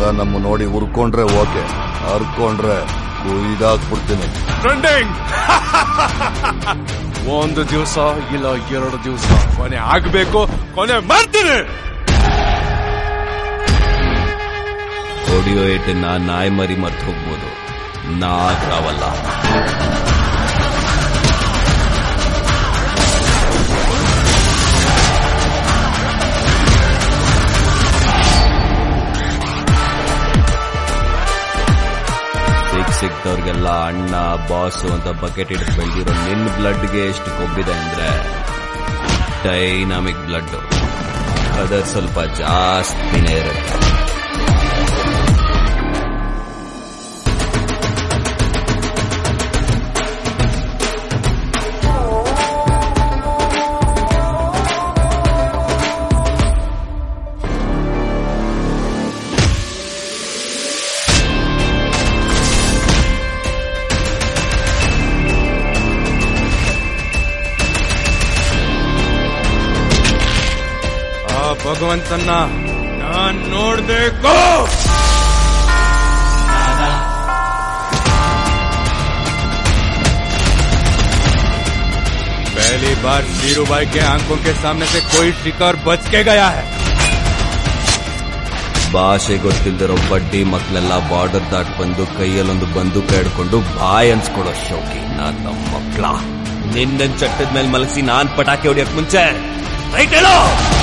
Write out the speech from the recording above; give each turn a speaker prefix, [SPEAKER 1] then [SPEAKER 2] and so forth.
[SPEAKER 1] ಮಗ ನಮ್ಮ ನೋಡಿ ಉರ್ಕೊಂಡ್ರೆ ಓಕೆ ಹರ್ಕೊಂಡ್ರೆ ಕುಯ್ದಾಕ್ಬಿಡ್ತೀನಿ
[SPEAKER 2] ಟ್ರೆಂಡಿಂಗ್ ಒಂದು ದಿವಸ ಇಲ್ಲ ಎರಡು ದಿವಸ ಕೊನೆ ಆಗ್ಬೇಕು ಕೊನೆ ಮಾಡ್ತೀನಿ
[SPEAKER 3] ಆಡಿಯೋ ಏಟನ್ನ ನಾಯಿ ಮರಿ ಮರ್ತು ಹೋಗ್ಬೋದು ನಾ ತಾವಲ್ಲ ಸಿಕ್ ಸಿಕ್ದವ್ರಿಗೆಲ್ಲ ಅಣ್ಣ ಬಾಸು ಅಂತ ಬಕೆಟ್ ಹಿಡಿದು ಬೆಳೆದಿರೋ ನಿನ್ ಬ್ಲಡ್ಗೆ ಎಷ್ಟು ಕೊಬ್ಬಿದೆ ಅಂದ್ರೆ ಡೈನಾಮಿಕ್ ಬ್ಲಡ್ ಅದರ ಸ್ವಲ್ಪ ಜಾಸ್ತಿನೇ ಇರುತ್ತೆ
[SPEAKER 2] ಆ ಭಗವಂತನ್ನ ನಾನ್ ನೋಡ್ಬೇಕು पहली बार शीरू भाई के आंखों के सामने से कोई शिकार बच के गया है
[SPEAKER 3] ಭಾಷೆ ಗೊತ್ತಿಲ್ದಿರೋ ಬಡ್ಡಿ ಮಕ್ಕಳೆಲ್ಲ ಬಾರ್ಡರ್ ದಾಟ್ ಬಂದು ಕೈಯಲ್ಲೊಂದು ಬಂದೂಕ ಹಿಡ್ಕೊಂಡು ಬಾಯ್ ಅನ್ಸ್ಕೊಳೋ ಶೋಕಿ ನಾನ್ ನಮ್ಮ ಮಕ್ಳ ನಿನ್ನ ಚಟ್ಟದ ಮೇಲೆ ಮಲಗಿಸಿ ನಾನ್ ಪಟಾಕಿ ಹೊಡಿಯಕ್ ಮುಂಚೆ ರೈಟ್ ಹೇಳೋ